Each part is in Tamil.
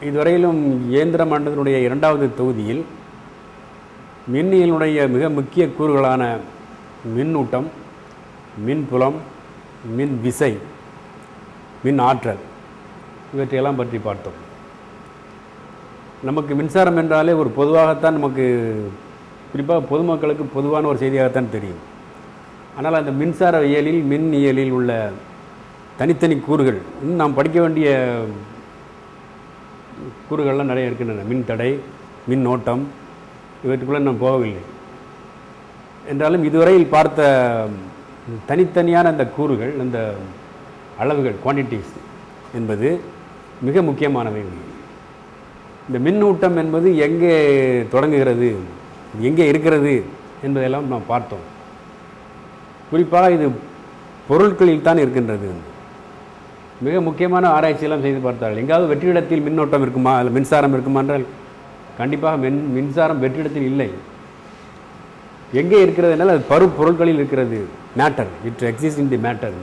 இதுவரையிலும் இயந்திர மண்டலத்தினுடைய இரண்டாவது தொகுதியில் மின்னியலுடைய மிக முக்கிய கூறுகளான மின்னூட்டம் மின்புலம் மின் விசை மின் ஆற்றல் இவற்றையெல்லாம் பற்றி பார்த்தோம் நமக்கு மின்சாரம் என்றாலே ஒரு பொதுவாகத்தான் நமக்கு குறிப்பாக பொதுமக்களுக்கு பொதுவான ஒரு செய்தியாகத்தான் தெரியும் ஆனால் அந்த மின்சார இயலில் மின் இயலில் உள்ள தனித்தனி கூறுகள் இன்னும் நாம் படிக்க வேண்டிய கூறுகள்லாம் நிறைய இருக்கின்றன மின் தடை மின் ஓட்டம் இவற்றுக்குள்ளே நாம் போகவில்லை என்றாலும் இதுவரையில் பார்த்த தனித்தனியான அந்த கூறுகள் அந்த அளவுகள் குவான்டிட்டிஸ் என்பது மிக முக்கியமானவை இந்த மின்னூட்டம் என்பது எங்கே தொடங்குகிறது எங்கே இருக்கிறது என்பதையெல்லாம் நாம் பார்த்தோம் குறிப்பாக இது பொருட்களில் தான் இருக்கின்றது மிக முக்கியமான ஆராய்ச்சியெல்லாம் செய்து பார்த்தார்கள் எங்காவது வெற்றிடத்தில் மின்னோட்டம் இருக்குமா அதில் மின்சாரம் இருக்குமா என்றால் கண்டிப்பாக மின் மின்சாரம் வெற்றிடத்தில் இல்லை எங்கே இருக்கிறது என்றால் அது பரு பொருட்களில் இருக்கிறது matter it exist in the matter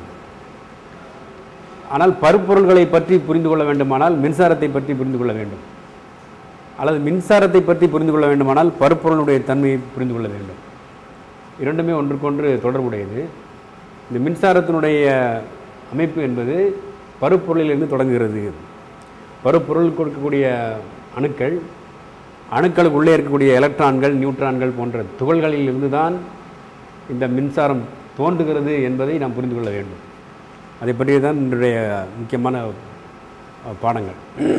ஆனால் பருப்பொருள்களை பற்றி புரிந்து கொள்ள வேண்டுமானால் மின்சாரத்தை பற்றி புரிந்து கொள்ள வேண்டும் அல்லது மின்சாரத்தை பற்றி புரிந்து கொள்ள வேண்டுமானால் பருப்பொருளுடைய தன்மையை புரிந்து கொள்ள வேண்டும் இரண்டுமே ஒன்றுக்கொன்று தொடர்புடையது இந்த மின்சாரத்தினுடைய அமைப்பு என்பது பருப்பொருளிலிருந்து தொடங்குகிறது பருப்பொருள் கொடுக்கக்கூடிய அணுக்கள் அணுக்களுக்கு உள்ளே இருக்கக்கூடிய எலக்ட்ரான்கள் நியூட்ரான்கள் போன்ற துகள்களில் இருந்து தான் இந்த மின்சாரம் தோன்றுகிறது என்பதை நாம் புரிந்து கொள்ள வேண்டும் அதை பற்றி தான் இன்றைய முக்கியமான அஹ், பாடங்கள்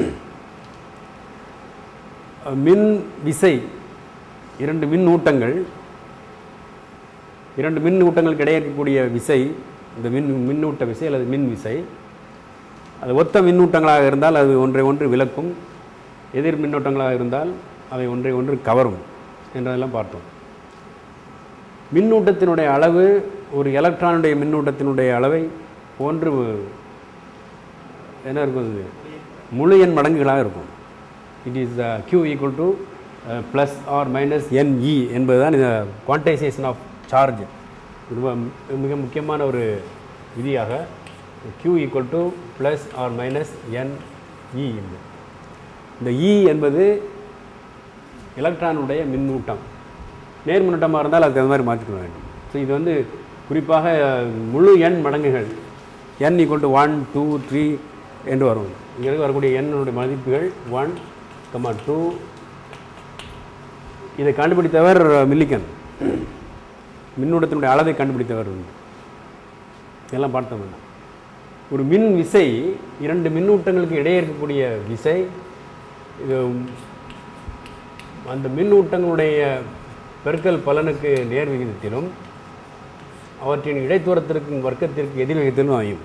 அஹ், மின் விசை இரண்டு மின் ஊட்டங்கள் இரண்டு மின் ஊட்டங்களுக்கு இடையே இருக்கக்கூடிய விசை இந்த மின் மின்னூட்ட விசை அல்லது மின் விசை அது ஒத்த மின்னூட்டங்களாக இருந்தால் அது ஒன்றை ஒன்று விளக்கும் எதிர் மின்னோட்டங்களாக இருந்தால் அவை ஒன்றை ஒன்று கவரும் என்றதெல்லாம் பார்த்தோம் மின்னூட்டத்தினுடைய அளவு ஒரு எலக்ட்ரானுடைய மின்னூட்டத்தினுடைய அளவை போன்று என்ன இருக்கும் அது முழு எண் மடங்குகளாக இருக்கும் it is q equal to plus R minus NE என்பதுதான் இந்த குவான்டைசேஷன் ஆஃப் சார்ஜ் ரொம்ப மிக முக்கியமான ஒரு விதியாக q equal to plus R minus NE இந்த இ என்பது எலக்ட்ரானுடைய மின்னூட்டம் நேர் மின்னூட்டமாக இருந்தால் அதுக்கு அந்த மாதிரி மாற்றிக்க வேண்டும் ஸோ இது வந்து குறிப்பாக முழு எண் மடங்குகள் n equal to one two three என்று வரும் இங்கே வரக்கூடிய எண்ணுடைய மதிப்புகள் ஒன் கமா டூ இதை கண்டுபிடித்தவர் மில்லிகன் மின்னூட்டத்தினுடைய அளவை கண்டுபிடித்தவர் வந்து இதெல்லாம் பார்த்தோம் நம்ம. ஒரு மின் விசை இரண்டு மின்னூட்டங்களுக்கு இடையே இருக்கக்கூடிய விசை இது அந்த மின்னூட்டங்களுடைய பெருக்கல் பலனுக்கு நேர் விகிதத்திலும் அவற்றின் இடைத்தூரத்திற்கும் வர்க்கத்திற்கு எதிர் விகிதத்திலும் அமையும்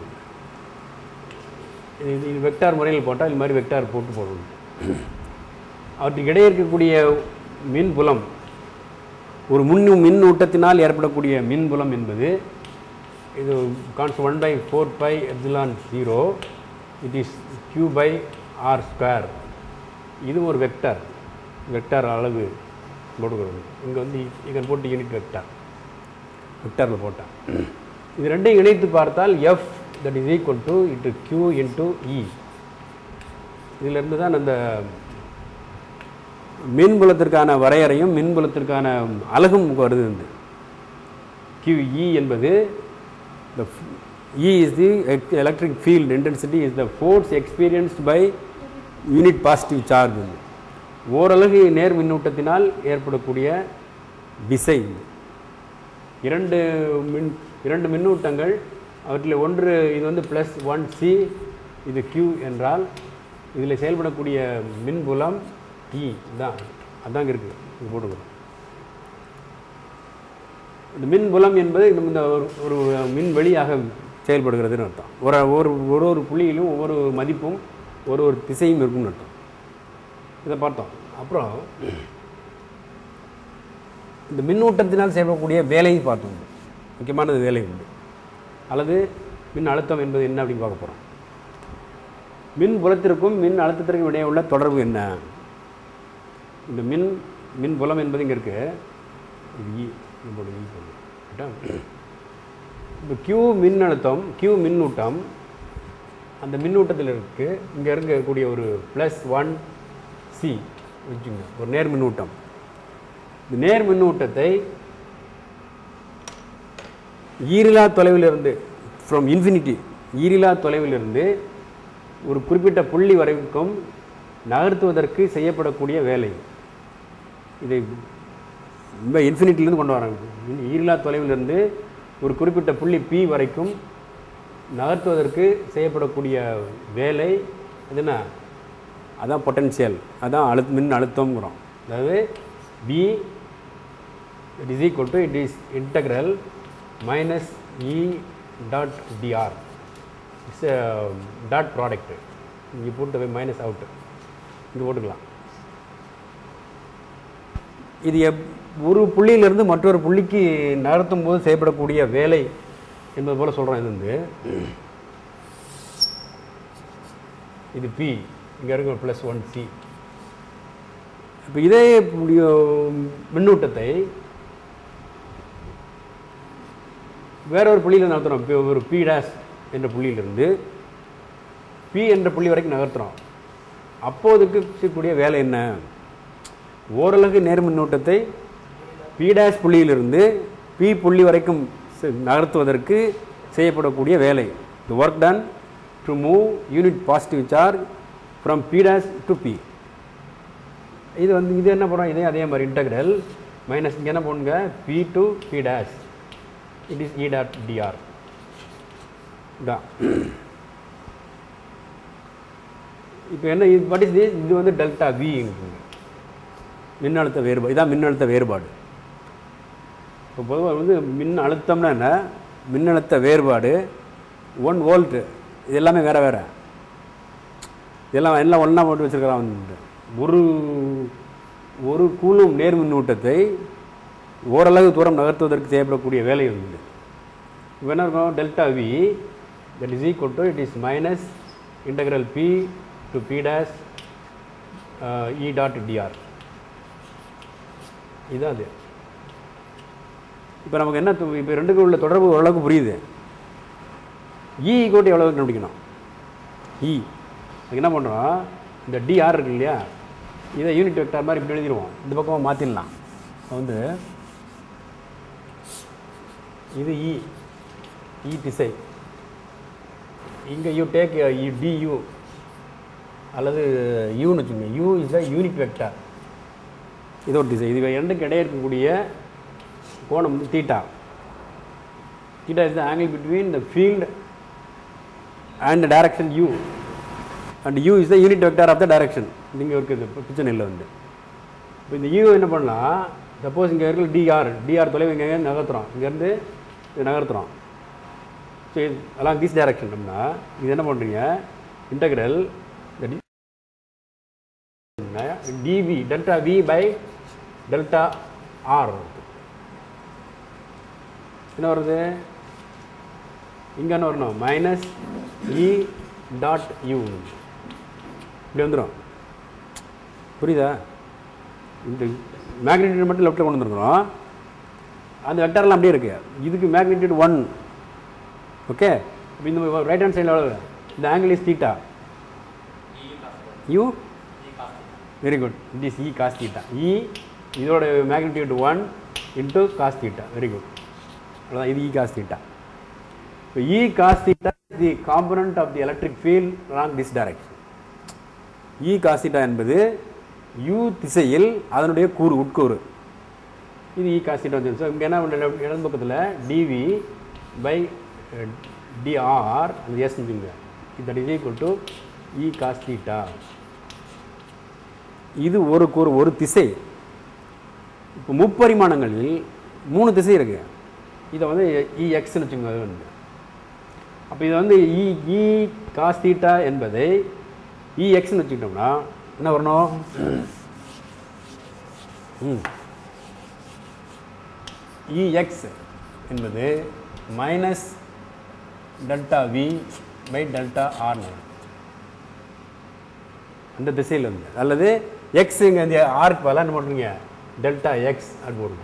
இது இது வெக்டார் முறையில் போட்டால் இது மாதிரி வெக்டார் போட்டு போடணும் அவற்றுக்கு இடையே இருக்கக்கூடிய மின் புலம் ஒரு முன் மின்னூட்டத்தினால் ஏற்படக்கூடிய மின் புலம் என்பது இது கான்ஸ் one by four pi epsilon zero it is q by R square இது ஒரு வெக்டார் வெக்டார் அளவு போட்டுக்கிறது இங்கே வந்து இங்கே போட்டு யூனிட் வெக்டார் வெக்டாரில் போட்டேன் இது ரெண்டையும் இணைத்து பார்த்தால் F that is equal to into Q into E இதிலிருந்து தான் அந்த மின்புலத்திற்கான வரையறையும் மின்புலத்திற்கான அலகும் வருது இந்த QE என்பது the f- E is the ec- electric field intensity is the force experienced by unit positive charge ஓரலகு நேர் மின்னூட்டத்தினால் ஏற்படக்கூடிய விசை இரண்டு மின் இரண்டு மின்னூட்டங்கள் அவற்றில் ஒன்று இது வந்து ப்ளஸ் ஒன் சி இது Q என்றால் இதில் செயல்படக்கூடிய மின்புலம் E தான் அதாங்க இருக்குது இது போட்டுக்கிறோம் இந்த மின் புலம் என்பது நம்ம இந்த ஒரு ஒரு மின் வெளியாக செயல்படுகிறதுன்னு அர்த்தம் ஒரு ஒரு ஒரு ஒரு புள்ளியிலும் ஒவ்வொரு மதிப்பும் ஒரு ஒரு திசையும் இருக்கும்னு அர்த்தம் இதை பார்த்தோம் அப்புறம் இந்த மின்னூட்டத்தினால் செய்யக்கூடிய வேலையை பார்த்தோம் முக்கியமானது வேலை உண்டு அல்லது மின் அழுத்தம் என்பது என்ன அப்படின்னு பார்க்க போகிறோம் மின் புலத்திற்கும் மின் அழுத்தத்திற்கும் இடையே உள்ள தொடர்பு என்ன இந்த மின் மின் புலம் என்பது இங்கே இருக்கு இது இ இது போடு, இ போடு. ரைட்டா? இப்போ Q மின்னழுத்தம் Q மின்னூட்டம் அந்த மின்னூட்டத்தில் இருக்கு இங்கே இருக்கக்கூடிய ஒரு ப்ளஸ் ஒன் சி வச்சுங்க ஒரு நேர் மின்னூட்டம் இந்த நேர் மின்னூட்டத்தை ஈரிலா தொலைவிலிருந்து ஃப்ரம் இன்ஃபினிட்டி ஈரிலா தொலைவிலிருந்து ஒரு குறிப்பிட்ட புள்ளி வரைக்கும் நகர்த்துவதற்கு செய்யப்படக்கூடிய வேலை இதை ரொம்ப இன்ஃபினிட்டிலேருந்து கொண்டு வராங்க ஈரிலா தொலைவிலிருந்து ஒரு குறிப்பிட்ட புள்ளி பி வரைக்கும் நகர்த்துவதற்கு செய்யப்படக்கூடிய வேலை அது என்ன அதான் பொட்டன்ஷியல் அதான் அழு மின் அழுத்தம்ங்கிறோம் அதாவது P it is equal to it is integral minus E dot DR its dot product இங்கே போட்டு மைனஸ் அவுட் இங்கே போட்டுக்கலாம் இது எப் ஒரு புள்ளியிலிருந்து மற்றொரு புள்ளிக்கு நகர்த்தும் போது செய்யப்படக்கூடிய வேலை என்பது போல் சொல்கிறோம் இது வந்து இது பி இங்கே இருக்க ப்ளஸ் ஒன் சி இப்போ இதே புள்ளி- மின்னூட்டத்தை வேற ஒரு புள்ளியில் நகர்த்துறோம் இப்போ ஒரு பி டேஷ் என்ற புள்ளியிலிருந்து பி என்ற புள்ளி வரைக்கும் நகர்த்துறோம் அப்போதுக்கு செய்யக்கூடிய வேலை என்ன ஓரளவு நேர் மின்னூட்டத்தை பி டேஷ் புள்ளியிலிருந்து பி புள்ளி வரைக்கும் செ- நகர்த்துவதற்கு செய்யப்படக்கூடிய வேலை the work done to move unit positive charge from P dash to P இது வந்து இது என்ன பண்ணுறோம் இதே அதே மாதிரி இன்டகிரல் மைனஸ் இங்கே என்ன பண்ணுங்க P to P dash it is E dot DR தான் இப்போ என்ன இது வாட் இஸ் this இது வந்து டெல்டா வி மின்னழுத்த வேறுபாடு இதான் மின்னழுத்த வேறுபாடு இப்போ பொதுவாக வந்து மின் அழுத்தம்னா என்ன மின்னழுத்த வேறுபாடு ஒன் வோல்ட்டு இது எல்லாமே வேறு வேறு இதெல்லாம் எல்லாம் ஒன்றா போட்டு வச்சுருக்கிறான் வந்து ஒரு ஒரு கூலும் நேர் மின்னூட்டத்தை ஓரளவு தூரம் நகர்த்துவதற்கு செய்யப்படக்கூடிய வேலை வந்து இப்போ என்ன இருக்கும் delta V that is equal to it is minus integral P to P dash E dot DR இதுதான் அது இப்போ நமக்கு என்ன இப்போ ரெண்டுக்கும் உள்ள தொடர்பு ஓரளவுக்கு புரியுது இ ஈக்குவல் எவ்வளவு கண்டுபிடிக்கணும் இ அதுக்கு என்ன பண்ணுறோம் இந்த டிஆர் இருக்கு இல்லையா இதை யூனிட் வெக்டார் மாதிரி இப்படி எழுதிடுவோம் இந்த பக்கமாக மாற்றிடலாம் வந்து இது இ இ திசை இங்கே யூ டேக் டியூ அல்லது யூன்னு வச்சுங்க U is a unit vector இது ஒரு திசை இது ரெண்டுக்கு இடையே இருக்கக்கூடிய கோணம் வந்து theta theta is the angle between the field and the direction U and U is the unit vector of the direction நீங்கள் இருக்குது பிக்சர் நெல்லில் வந்து இப்போ இந்த யூ என்ன பண்ணலாம் சப்போஸ் இங்கே இருக்கிற டிஆர் டிஆர் தொலைவு இங்கே நகர்த்துறோம் இங்கேருந்து இது நகர்த்துறோம் ஸோ அலாம் திஸ் டைரக்ஷன் அப்படின்னா இது என்ன பண்ணுறீங்க integral DV delta V by delta R என்ன வருது இங்கே என்ன வரணும் மைனஸ் இ டாட் யூ இப்படி வந்துடும் புரியுதா இந்த மேக்னிடியூட் மட்டும் லெஃப்ட்டில் கொண்டு வந்துருக்குறோம் அந்த வெக்டர்லாம் அப்படியே இருக்கு இதுக்கு மேக்னிடியூட் ஒன் ஓகே இப்போ இந்த ரைட் ஹேண்ட் சைடில் எவ்வளவு இந்த angle is theta U very good it is E cos theta E இதோட magnitude one into cos theta very good அவ்வளோதான் இது இ காஸ் தீட்டா இப்போ E cos theta the component of the electric field along this direction E cos theta என்பது யூ திசையில் அதனுடைய கூறு உட்கூறு இது இ காஸ் தீட்டா வந்து ஸோ இங்கே என்ன பண்ண இடது பக்கத்தில் டிவி பை டிஆர் அந்த S that is equal to E cos theta இது ஒரு கூறு ஒரு திசை இப்போ முப்பரிமாணங்களில் மூணு திசை இருக்கு இதை வந்து இ எக்ஸ்னு வச்சுக்கோங்க அது வந்து அப்போ இதை வந்து இ இ காஸ் தீட்டா என்பதை இ எக்ஸ்னு வச்சுக்கிட்டோம்னா என்ன வரணும் ம் இ எக்ஸ் என்பது minus delta V by delta ஆர்னு அந்த திசையில் இருந்து அல்லது எக்ஸ் இங்கே இந்த ஆர்க்கு பதிலாக என்ன பண்ணுறீங்க டெல்டா எக்ஸ் அப்படி போடுங்க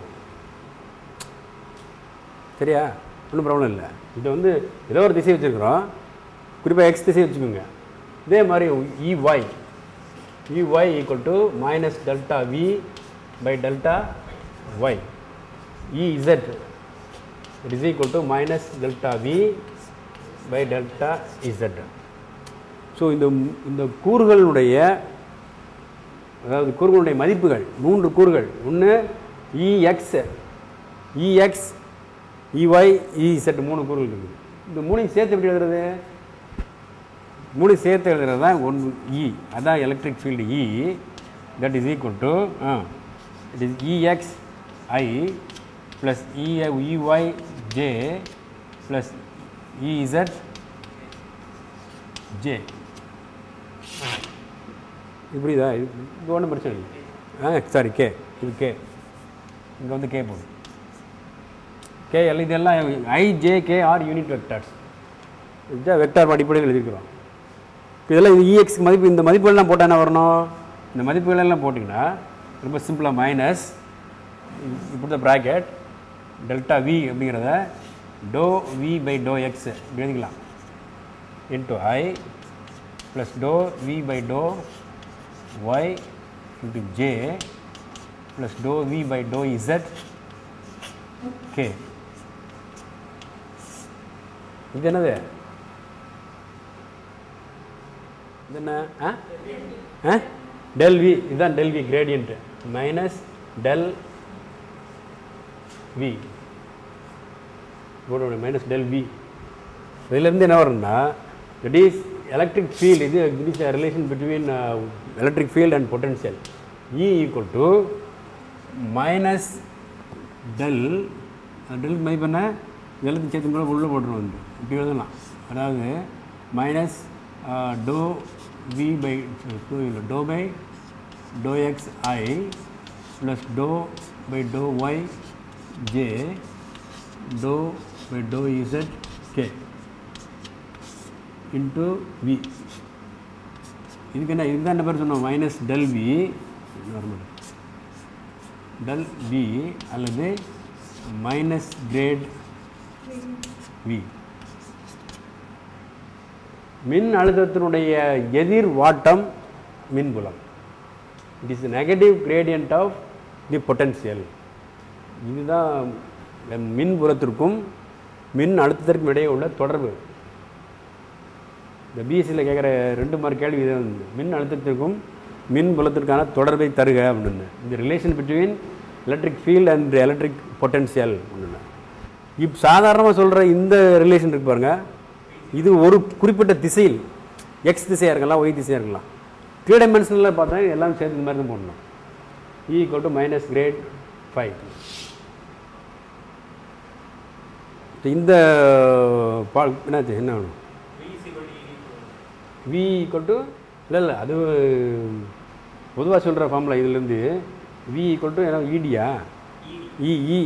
சரியா ஒன்றும் ப்ராப்ளம் இல்லை இது வந்து ஏதோ ஒரு திசை வச்சுருக்குறோம் குறிப்பாக எக்ஸ் திசை வச்சுக்கோங்க இதே மாதிரி EY EY equal to minus delta V by delta Y Z it is equal to minus delta V by delta Z so இந்த இந்த கூறுகளுடைய அதாவது கூறுகளுடைய மதிப்புகள் மூன்று கூறுகள் ஒன்று இஎக்ஸ் இஎக்ஸ் இஒய் இசெட் மூணு கூறுகள் இருக்குது இந்த மூணையும் சேர்த்து எப்படி எழுதுறது மூணு சேர்த்து எழுதுறது தான் ஒன்று இ அதான் electric field E that is equal to it is EX I plus E EY J plus Z J இப்படிதா இது இது ஒன்றும் பிரச்சனை இல்லை ஆ சாரி கே இது கே இங்கே வந்து கே போடும் கே எல் இதெல்லாம் I J K are unit vectors இதுதான் வெக்டார் அடிப்படையில் எழுதிக்கிறோம் இதெல்லாம் இது இஎக்ஸ் மதிப்பு இந்த மதிப்புகள்லாம் போட்டால் என்ன வரணும் இந்த மதிப்புகளெல்லாம் போட்டிங்கன்னா ரொம்ப சிம்பிளாக மைனஸ் இப்படி தான் ப்ராக்கெட் டெல்டா வி அப்படிங்கிறத dow V by dow X இப்படி எழுதிக்கலாம் into I plus dow V by dow Y into J plus dow V by dow Z K இது என்னது இது என்ன ஆ ஆ டெல் வி இதுதான் del V gradient minus del V போட மைனஸ் டெல் வி இதுலேருந்து என்ன வரும்னா தட் இஸ் எலக்ட்ரிக் ஃபீல்டு இது it is relation between electric field and potential E equal to minus del del மதிப்பு என்ன இதெல்லாத்தையும் சேர்த்து கூட உள்ளே போட்டுருவோம் வந்து இப்படி எழுதலாம் அதாவது minus dow V by two இல்லை dow by dow X I plus dow by dow Y J dow by dow Z K into V இதுக்கு என்ன இதுக்கு தான் என்ன பேர் சொன்னோம் minus del V normal del V அல்லது மைனஸ் கிரேட் வி மின் அழுத்தத்தினுடைய எதிர் வாட்டம் மின்புலம் it is negative gradient of the potential இதுதான் மின்புலத்திற்கும் மின் அழுத்தத்திற்கும் இடையே உள்ள தொடர்பு இந்த பிஎஸ்சியில் கேட்குற ரெண்டு மாதிரி கேள்வி இது வந்து மின் அழுத்தத்திற்கும் மின் புலத்திற்கான தொடர்பை தருக அப்படின்னு இந்த relation between electric field and electric potential அப்படின்னு இப் சாதாரணமாக சொல்கிற இந்த ரிலேஷன் இருக்கு பாருங்க இது ஒரு குறிப்பிட்ட திசையில் எக்ஸ் திசையாக இருக்கலாம் ஒய் திசையாக இருக்கலாம் த்ரீ டைமென்ஷனில் பார்த்தா எல்லாம் சேர்த்து இந்த மாதிரி தான் போடணும் E equal to minus grad five இந்த பா என்னாச்சு என்ன வேணும் வி ஈக்குவல் டு இல்லை இல்லை அது பொதுவாக சொல்கிற ஃபார்முலா இதுலேருந்து வி ஈக்குவல் டு என்ன இடியா இ இ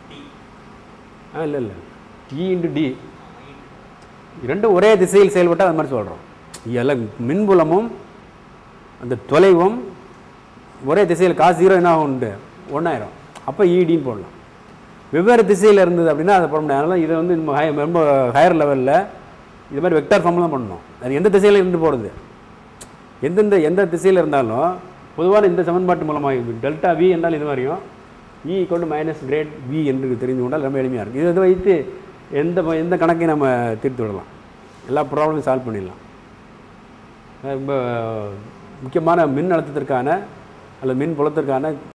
ஆ இல்லை இல்லை இ இன்ட்டு டி ரெண்டும் ஒரே திசையில் செயல்பட்டால் அது மாதிரி சொல்கிறோம் எல்லாம் மின்புலமும் அந்த தொலைவும் ஒரே திசையில் காசு ஜீரோ என்ன உண்டு ஒன்றாயிரம் அப்போ இடின்னு போடலாம் வெவ்வேறு திசையில் இருந்தது அப்படின்னா அதை போட முடியாது அதனால் இதை வந்து நம்ம ஹை ரொம்ப ஹையர் லெவலில் இது மாதிரி வெக்டார் ஃபார்மில் தான் பண்ணணும் அது எந்த திசையில் இருந்து போகிறது எந்தெந்த எந்த திசையில் இருந்தாலும் பொதுவான இந்த சமன்பாட்டு மூலமாக டெல்டா வி என்றால் இது மாதிரியும் இ கொண்டு மைனஸ் கிரேட் வி என்று தெரிந்து கொண்டால் ரொம்ப எளிமையாக இருக்கும் இதை வைத்து எந்த ப- எந்த கணக்கையும் நம்ம தீர்த்து விடலாம் எல்லா ப்ராப்ளமையும் சால்வ் பண்ணிடலாம் அது ரொம்ப முக்கியமான மின் அழுத்தத்திற்கான அல்லது மின் புலத்திற்கான